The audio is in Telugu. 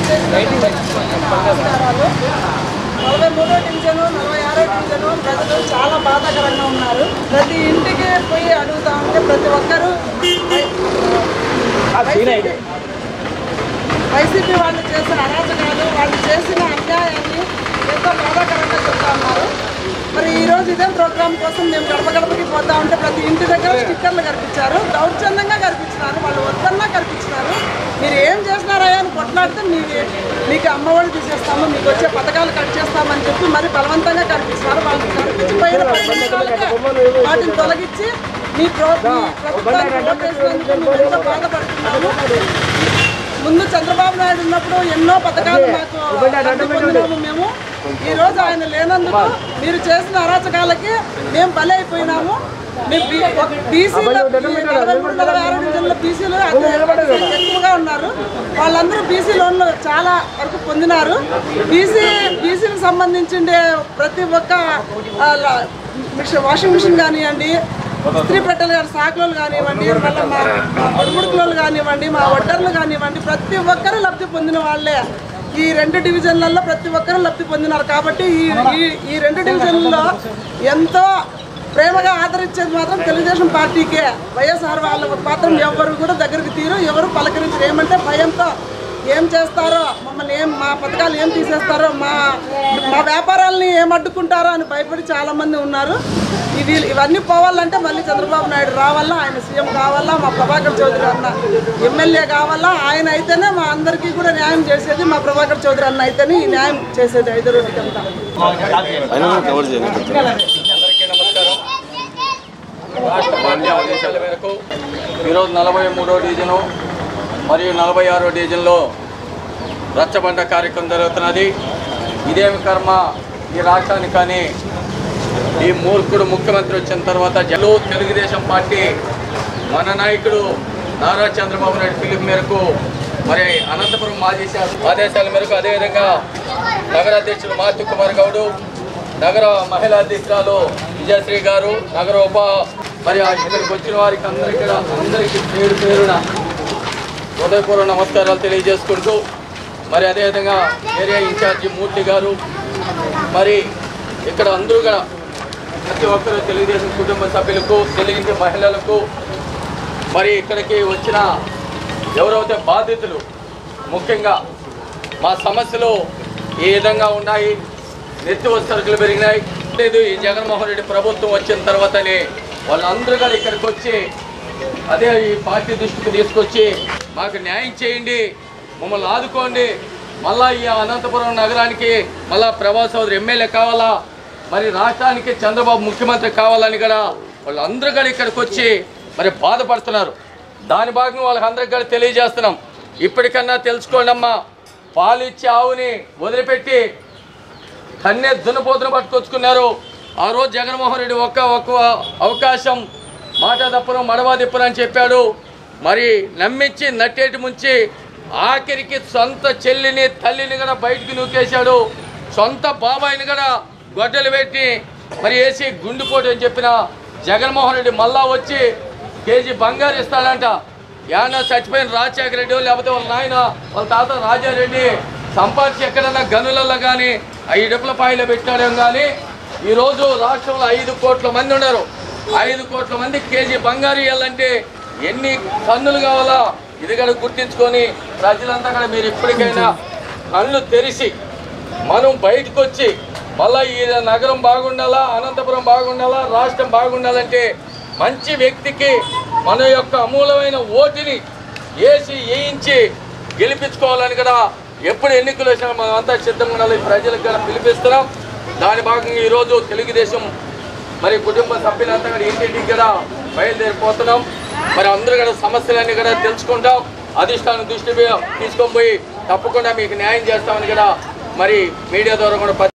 నమస్కారాలు నలభై మూడో డివిజను నలభై ఆరో డివిజను ప్రజలు చాలా బాధాకరంగా ఉన్నారు ప్రతి ఇంటికి పోయి అడుగుతా ఉంటే ప్రతి ఒక్కరూ వైసీపీ వైసీపీ వాళ్ళు చేసిన అరాచకాలు వాళ్ళు చేసిన అన్యాయాన్ని ఎంతో బాధాకరంగా చెప్తా ఉన్నారు మరి ఈ రోజు ఇదే ప్రోగ్రామ్ కోసం మేము గడప గడపకి పోతా ఉంటే ప్రతి ఇంటి దగ్గర స్టిక్కర్లు కనిపించారు దౌర్జన్యంగా కనిపించినారు వాళ్ళు వద్దన్నా కనిపించినారు మీరు ఏం చేసినారయ్యా అని కొట్లాడితే మీ మీకు అమ్మఒడి తీసేస్తాము మీకు వచ్చే పథకాలు కట్ చేస్తామని చెప్పి మరి బలవంతంగా కనిపిస్తున్నారు వాళ్ళు కనిపించిపోయిన పది నిమిషాలకే వాటిని తొలగించి మీ ప్రో మీ ప్రభుత్వానికి ఓటు వేసినందుకు మేము ఎంతో బాధపడుతున్నాము ముందు చంద్రబాబు నాయుడు ఉన్నప్పుడు ఎన్నో పథకాలు మాకు లబ్ధి పొందినాము మేము ఈ రోజు ఆయన లేనందుకు మీరు చేసిన అరాచకాలకి మేము బలైపోయినాము మేము బీ- ఒక బీసీలో నలభై మూడు నలభై ఆరు డివిజన్లో బీసీలు ఎక్కువగా ఉన్నారు వాళ్ళందరూ బీసీ లోన్లు చాలా వరకు పొందినారు బీసీ బీసీలకు సంబంధించిండే ప్రతి ఒక్క ఆ, ల- మిషన్ వాషింగ్ మిషన్ కానివ్వండి స్త్రీ పెట్టెలు కానీ సాకులు కానివ్వండి మళ్ళీ మా ఉడుముడుకులు కానివ్వండి మా ఒడ్డర్లు కానివ్వండి ప్రతి ఒక్కరూ లబ్ధి పొందిన వాళ్ళే ఈ రెండు డివిజన్లలో ప్రతి ఒక్కరూ లబ్ధి పొందినారు కాబట్టి ఈ ఈ- ఈ రెండు డివిజన్లలో ఎంతో ప్రేమగా ఆదరించేది మాత్రం తెలుగుదేశం పార్టీకే వైఎస్ఆర్ వాళ్ళ మాత్రం ఎవరు కూడా దగ్గరికి తీరు ఎవరు పలకరించరు ఏమంటే భయంతో ఏం చేస్తారో మమ్మల్ని ఏం మా పథకాలు ఏం తీసేస్తారో మా మా వ్యాపారాలని ఏం అడ్డుకుంటారో అని భయపడి చాలా మంది ఉన్నారు ఇవి ఇవన్నీ పోవాలంటే మళ్ళీ చంద్రబాబు నాయుడు రావాలా ఆయన సీఎం కావాలా మా ప్రభాకర్ చౌదరి అన్న ఎమ్మెల్యే కావాలా ఆయన అయితేనే మా అందరికీ కూడా న్యాయం చేసేది మా ప్రభాకర్ చౌదరి అన్న అయితేనే ఈ న్యాయం చేసేది ఐదు రోడ్డుకంతా అందరికీ నమస్కారం రాష్ట్ర పార్టీ ఆదేశాల మేరకు ఈరోజు నలభై మూడో డివిజను మరియు నలభై ఆరో డివిజన్లో రచ్చబండ కార్యక్రమం జరుగుతున్నది ఇదేమి కర్మ ఈ రాష్ట్రానికి కానీ ఈ మూర్ఖుడు ముఖ్యమంత్రి వచ్చిన తర్వాత జలు తెలుగుదేశం పార్టీ మన నాయకుడు నారా చంద్రబాబు నాయుడు పిలుపు మేరకు మరి అనంతపురం మాజీ శాసన ఆదేశాల మేరకు అదేవిధంగా నగర అధ్యక్షుడు మార్తి కుమార్ గౌడు నగర మహిళా అధ్యక్షురాలు విజయశ్రీ గారు నగర ఉప మరి ఆ ఇక్కడికి వచ్చిన వారికి అందరికీ కూడా అందరికీ పేరు పేరున హృదయపూర్వక నమస్కారాలు తెలియజేసుకుంటూ మరి అదేవిధంగా ఏరియా ఇన్ఛార్జి మూర్తి గారు మరి ఇక్కడ అందరూ కూడా ప్రతి ఒక్కరు తెలుగుదేశం కుటుంబ సభ్యులకు తెలుగు మహిళలకు మరి ఇక్కడికి వచ్చిన ఎవరైతే బాధితులు ముఖ్యంగా మా సమస్యలు ఏ విధంగా ఉన్నాయి నిత్యవసర సరుకులు పెరిగినాయి లేదు ఈ జగన్మోహన్ రెడ్డి ప్రభుత్వం వచ్చిన తర్వాతనే వాళ్ళందరూ కూడా ఇక్కడికి వచ్చి అదే ఈ పార్టీ దృష్టికి తీసుకొచ్చి మాకు న్యాయం చేయండి మమ్మల్ని ఆదుకోండి మళ్ళా ఈ అనంతపురం నగరానికి మళ్ళా ప్రభాస్ చౌదరి ఎమ్మెల్యే కావాలా మరి రాష్ట్రానికి చంద్రబాబు ముఖ్యమంత్రి కావాలని కూడా వాళ్ళందరూ కూడా ఇక్కడికి వచ్చి మరి బాధపడుతున్నారు దాని భాగంగా వాళ్ళకి అందరికి కూడా తెలియజేస్తున్నాం ఇప్పటికన్నా తెలుసుకోండి అమ్మా పాలు ఇచ్చే ఆవుని వదిలిపెట్టి కన్నే దున్నపోతును పట్టుకొచ్చుకున్నారు ఆ రోజు జగన్మోహన్ రెడ్డి ఒక్క ఒక్క అవకాశం మాట తప్పను మడవా తిప్పను అని చెప్పాడు మరి నమ్మించి నట్టేటి ముంచి ఆఖరికి సొంత చెల్లిని తల్లిని కూడా బయటికి నూకేశాడు సొంత బాబాయిని కూడా గొడ్డలు పెట్టి మరి వేసి గుండెపోటు అని చెప్పిన జగన్మోహన్ రెడ్డి మళ్ళా వచ్చి కేజీ బంగారు ఇస్తాడంట యాన్న చచ్చిపోయిన రాజశేఖర రెడ్డి లేకపోతే వాళ్ళ నాయన వాళ్ళ తాత రాజారెడ్డి సంపాదించి ఎక్కడన్నా గనులలో కానీ ఐదుపుల పాయలు పెట్టాడేం కానీ ఈరోజు రాష్ట్రంలో ఐదు కోట్ల మంది ఉన్నారు ఐదు కోట్ల మంది కేజీ బంగారు ఇవ్వాలంటే ఎన్ని కన్నులు కావాలా ఇది కూడా గుర్తించుకొని ప్రజలంతా కూడా మీరు ఇప్పటికైనా కళ్ళు తెరిచి మనం బయటకు వచ్చి మళ్ళా ఈ నగరం బాగుండాలా అనంతపురం బాగుండాలా రాష్ట్రం బాగుండాలంటే మంచి వ్యక్తికి మన యొక్క అమూలమైన ఓటుని వేసి వేయించి గెలిపించుకోవాలని కూడా ఎప్పుడు ఎన్నికలు వచ్చినా మనం అంతా సిద్ధంగా ఉండాలి ప్రజలకు కూడా పిలిపిస్తున్నాం దాని భాగంగా ఈరోజు తెలుగుదేశం మరి కుటుంబ సభ్యులంతా కూడా ఇంటింటికి కూడా బయలుదేరిపోతున్నాం మరి అందరూ కూడా సమస్యలన్నీ కూడా తెలుసుకుంటాం అధిష్టానం దృష్టి తీసుకొని పోయి తప్పకుండా మీకు న్యాయం చేస్తామని కూడా మరి మీడియా ద్వారా కూడా